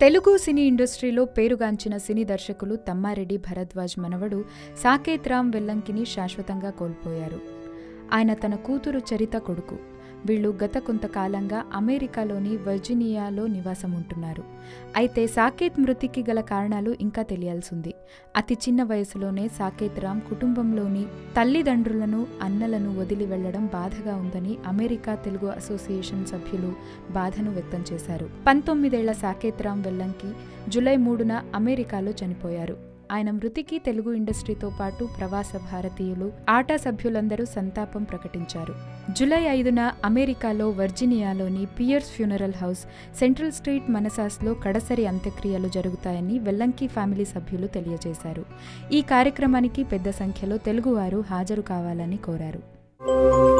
తెలుగు సినీ ఇండస్ట్రీలో పేరుగాంచిన సినీ దర్శకులు తమ్మారెడ్డి భరద్వాజ్ మనవడు సాకేత్ రామ్ వెల్లంకిని శాశ్వతంగా కోల్పోయారు ఆయన తన కూతురు చరిత కొడుకు వీళ్ళు గత కొంతకాలంగా అమెరికాలోని వర్జీనియాలో నివాసం ఉంటున్నారు అయితే సాకేత్ మృతికి గల కారణాలు ఇంకా తెలియాల్సింది అతి చిన్న వయసులోనే సాకేత్ రామ్ కుటుంబంలోని తల్లిదండ్రులను అన్నలను వదిలి వెళ్లడం బాధగా ఉందని అమెరికా తెలుగు అసోసియేషన్ సభ్యులు బాధను వ్యక్తం చేశారు పంతొమ్మిదేళ్ల సాకేత్ రామ్ వెల్లంకి జులై మూడున అమెరికాలో చనిపోయారు ఆయన మృతికి తెలుగు ఇండస్ట్రీతో పాటు ప్రవాస భారతీయులు ఆటా సభ్యులందరూ సంతాపం ప్రకటించారు జులై ఐదున అమెరికాలో వర్జీనియాలోని Pierce funeral house central street మనసాస్లో కడసరి అంత్యక్రియలు జరుగుతాయని వెల్లంకి ఫ్యామిలీ సభ్యులు తెలియజేశారు ఈ కార్యక్రమానికి పెద్ద సంఖ్యలో తెలుగువారు హాజరు కావాలని కోరారు